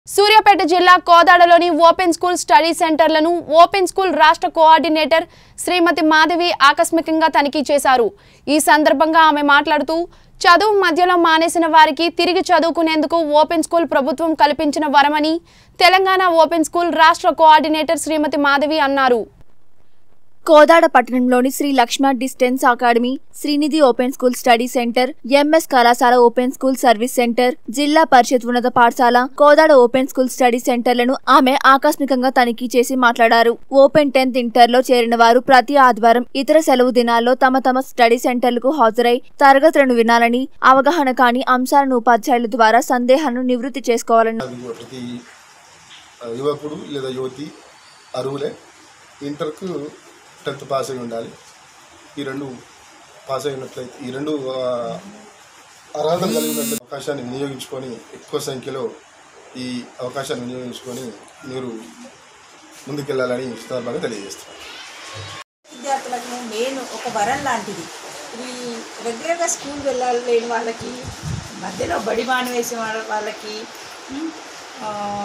సూర్యాపేట జిల్లా కోదాడలోని open school study సెంటర్లను ఓపెన్ స్కూల్ రాష్ట్ర కోఆర్డినేటర్ శ్రీమతి మాధవి ఆకస్మికంగా తనిఖీ చేశారు ఈ సందర్భంగా ఆమె మాట్లాడుతూ చదువు మధ్యలో మానేసిన వారికి తిరిగి చదువుకునేందుకు ఓపెన్ స్కూల్ ప్రభుత్వం కల్పించిన వరమని తెలంగాణ ఓపెన్ స్కూల్ రాష్ట్ర కోఆర్డినేటర్ శ్రీమతి మాధవి అన్నారు కోదాడ పట్టణంలోని Sri Lakshmi distance academy Srinidhi open school study centre MS కళాశాల ఓపెన్ స్కూల్ సర్వీస్ సెంటర్ జిల్లా పరిషత్ ఉన్నత పాఠశాల కోదాడ ఓపెన్ స్కూల్ స్టడీ సెంటర్లను ఆమె ఆకస్మికంగా తనిఖీ చేసి మాట్లాడారు ఓపెన్ టెన్త్ ఇంటర్ లో చేరిన వారు ప్రతి ఆదివారం ఇతర సెలవు దినాల్లో తమ తమ స్టడీ సెంటర్లకు హాజరై తరగతులను వినాలని అవగాహన కాని అంశాలను ఉపాధ్యాయుల ద్వారా సందేహాలను నివృత్తి చేసుకోవాలని అది ప్రతి ఆ, యువకుడు లేదా యువతి అరువులే ఇంటర్కు టెన్త్ పాస్ అయి ఉండాలి ఈ రెండు పాస్ అయినట్లయితే ఈ రెండు ఆ, అర్హతలు కలిగినట్లయితే అవకాశాన్ని వినియోగించుకొని ఎక్కువ సంఖ్యలో ఈ అవకాశాన్ని వినియోగించుకొని మీరు ముందుకెళ్ళాలని ఈ సందర్భంగా తెలియజేస్తున్నాను విద్యార్థులకు మెయిన్ ఒక వరం లాంటిది ఇది రెగ్యులర్గా స్కూల్ వెళ్ళాలి లేని వాళ్ళకి మధ్యలో బడి మానివేసిన వాళ్ళ వాళ్ళకి ఉమ్, ఆ,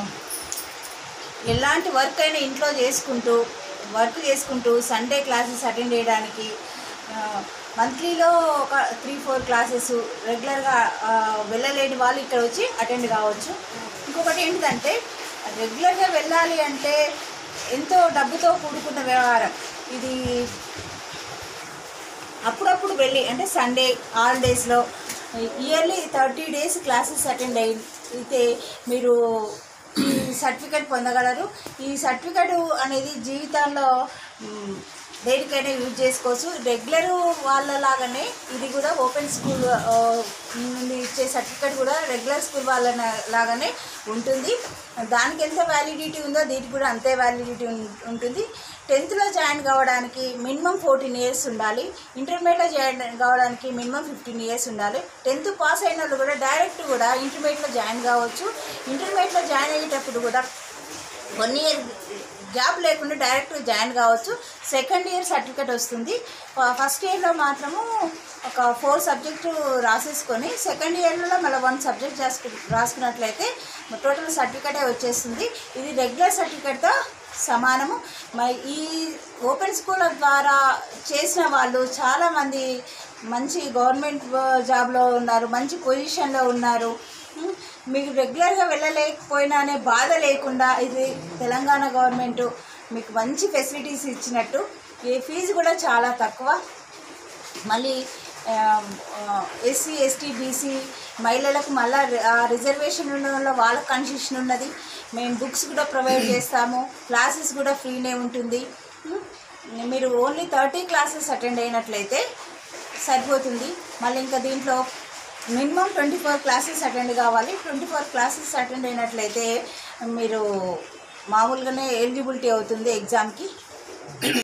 ఎలాంటి వర్క్ అయినా ఇంట్లో చేసుకుంటూ వర్క్ చేసుకుంటూ సండే క్లాసెస్ అటెండ్ చేయడానికి మంత్లీలో ఒక త్రీ ఫోర్ క్లాసెస్ రెగ్యులర్గా ఆ, వెళ్ళలేని వాళ్ళు ఇక్కడ వచ్చి అటెండ్ కావచ్చు ఇంకొకటి ఏంటిదంటే రెగ్యులర్గా వెళ్ళాలి అంటే ఎంతో డబ్బుతో కూడుకున్న వ్యవహారం ఇది అప్పుడప్పుడు వెళ్ళి అంటే సండే హాలిడేస్లో yearly thirty days classes attend అయి అయితే మీరు ఈ సర్టిఫికేట్ పొందగలరు ఈ సర్టిఫికేట్ అనేది జీవితంలో మ్, దేనికైనా యూజ్ చేసుకోవచ్చు రెగ్యులర్ వాళ్ళలాగానే ఇది కూడా ఓపెన్ స్కూల్ ఆ, నుండి ఇచ్చే సర్టిఫికేట్ కూడా రెగ్యులర్ స్కూల్ వాళ్ళ లాగానే ఉంటుంది దానికి ఎంత వ్యాలిడిటీ ఉందో దీనికి కూడా అంతే వ్యాలిడిటీ ఉంటుంది టెన్త్లో జాయిన్ కావడానికి మినిమం ఫోర్టీన్ ఇయర్స్ ఉండాలి ఇంటర్మీడియట్లో జాయిన్ కావడానికి మినిమం ఫిఫ్టీన్ ఇయర్స్ ఉండాలి టెన్త్ పాస్ అయిన వాళ్ళు కూడా డైరెక్ట్ కూడా ఇంటర్మీడియట్లో జాయిన్ కావచ్చు ఇంటర్మీడియట్లో జాయిన్ అయ్యేటప్పుడు కూడా వన్ ఇయర్ గ్యాప్ లేకుండా డైరెక్ట్ జాయిన్ కావచ్చు సెకండ్ ఇయర్ సర్టిఫికేట్ వస్తుంది ఫ- ఫస్ట్ ఇయర్లో మాత్రము ఒక ఫోర్ సబ్జెక్టు రాసేసుకొని సెకండ్ ఇయర్లో మళ్ళీ వన్ సబ్జెక్ట్ రాసుకు రాసుకున్నట్లయితే టోటల్ సర్టిఫికేటే వచ్చేస్తుంది ఇది రెగ్యులర్ సర్టిఫికేట్తో సమానము మరి ఈ ఓపెన్ స్కూల్ ద్వారా చేసిన వాళ్ళు చాలామంది మంచి గవర్నమెంట్ జాబ్లో ఉన్నారు మంచి పొజిషన్లో ఉన్నారు ఉం, మీకు రెగ్యులర్గా వెళ్ళలేకపోయినా అనే బాధ లేకుండా ఇది తెలంగాణ గవర్నమెంట్ మీకు మంచి ఫెసిలిటీస్ ఇచ్చినట్టు ఈ ఫీజు కూడా చాలా తక్కువ మళ్ళీ ఎస్సీ ఎస్టీ బీసీ మహిళలకు మళ్ళా రిజర్వేషన్ ఉండడంలో వాళ్ళకి కన్సెషన్ ఉన్నది మేము బుక్స్ కూడా ప్రొవైడ్ చేస్తాము క్లాసెస్ కూడా ఫ్రీనే ఉంటుంది ఉం? మీరు ఓన్లీ థర్టీ క్లాసెస్ అటెండ్ అయినట్లయితే సరిపోతుంది మళ్ళీ ఇంకా దీంట్లో minimum twenty four classes attend కావాలి ట్వంటీ ఫోర్ క్లాసెస్ అటెండ్ అయినట్లయితే మీరు మామూలుగానే ఎలిజిబిలిటీ అవుతుంది ఎగ్జామ్కి